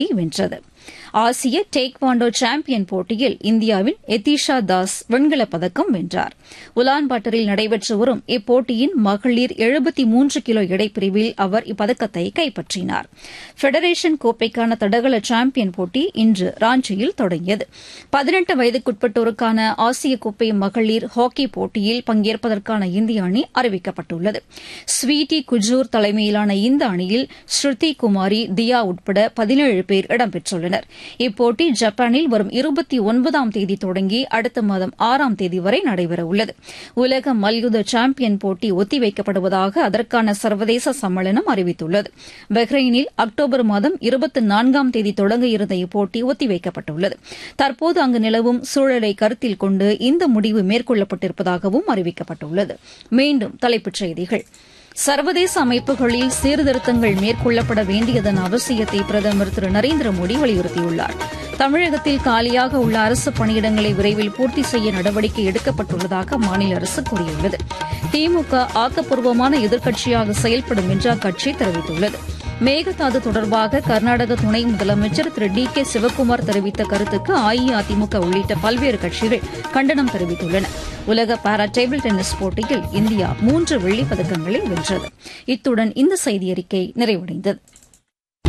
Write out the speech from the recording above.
வென்றது ஆசிய taekwondo champion போட்டியில் இந்தியாவின் எதிஷா தாஸ் வெண்கலப் பதக்கம் வென்றார் உலான்பாட்டரில் நடைபெற்று வரும் இப்போட்டியின் மகளிர் எழுபத்தி மூன்று கிலோ எடைப்பிரிவில் அவர் இப்பதக்கத்தை கைப்பற்றினார் ஃபெடரேஷன் கோப்பைக்கான தடகள சாம்பியன் போட்டி இன்று ராஞ்சியில் தொடங்கியது பதினெட்டு வயதுக்குட்பட்டோருக்கான ஆசிய கோப்பை மகளிர் ஹாக்கி போட்டியில் பங்கேற்பதற்கான இந்திய அணி அறிவிக்கப்பட்டுள்ளது ஸ்வீட்டி குஜூர் தலைமையிலான இந்த அணியில் ஸ்ருதி குமாரி தியா உட்பட பதினேழு பேர் இடம்பெற்றுள்ளனர் இப்போட்டி ஜப்பானில் வரும் இருபத்தி ஒன்பதாம் தேதி தொடங்கி அடுத்த மாதம் ஆறாம் தேதி வரை நடைபெறவுள்ளது உலக மல்யுத்த சாம்பியன் போட்டி ஒத்திவைக்கப்படுவதாக அதற்கான சர்வதேச சம்மேளனம் அறிவித்துள்ளது பஹ்ரைனில் அக்டோபர் மாதம் இருபத்தி நான்காம் தேதி தொடங்க இருந்த இப்போட்டி ஒத்திவைக்கப்பட்டுள்ளது தற்போது அங்கு நிலவும் சூழலை கருத்தில் கொண்டு இந்த முடிவு மேற்கொள்ளப்பட்டிருப்பதாகவும் அறிவிக்கப்பட்டுள்ளது மீண்டும் தலைப்புச் செய்திகள் சர்வதேச அமைப்புகளில் சீர்திருத்தங்கள் மேற்கொள்ளப்பட வேண்டியதன் அவசியத்தை பிரதமர் திரு நரேந்திர மோடி வலியுறுத்தியுள்ளார் தமிழகத்தில் காலியாக உள்ள அரசு பணியிடங்களை விரைவில் பூர்த்தி செய்ய நடவடிக்கை எடுக்கப்பட்டுள்ளதாக மாநில அரசு கூறியுள்ளது திமுக ஆக்கப்பூர்வமான எதிர்க்கட்சியாக செயல்படும் என்று அக்கட்சி தெரிவித்துள்ளது மேகதாது தொடர்பாக கர்நாடக துணை முதலமைச்சர் திரு டி கே சிவக்குமார் தெரிவித்த கருத்துக்கு அஇஅதிமுக உள்ளிட்ட பல்வேறு கட்சிகள் கண்டனம் தெரிவித்துள்ளன உலக பாரா டேபிள் டென்னிஸ் போட்டியில் இந்தியா மூன்று வெள்ளிப் பதக்கங்களை வென்றது இத்துடன் இந்த செய்தியறிக்கை நிறைவடைந்தது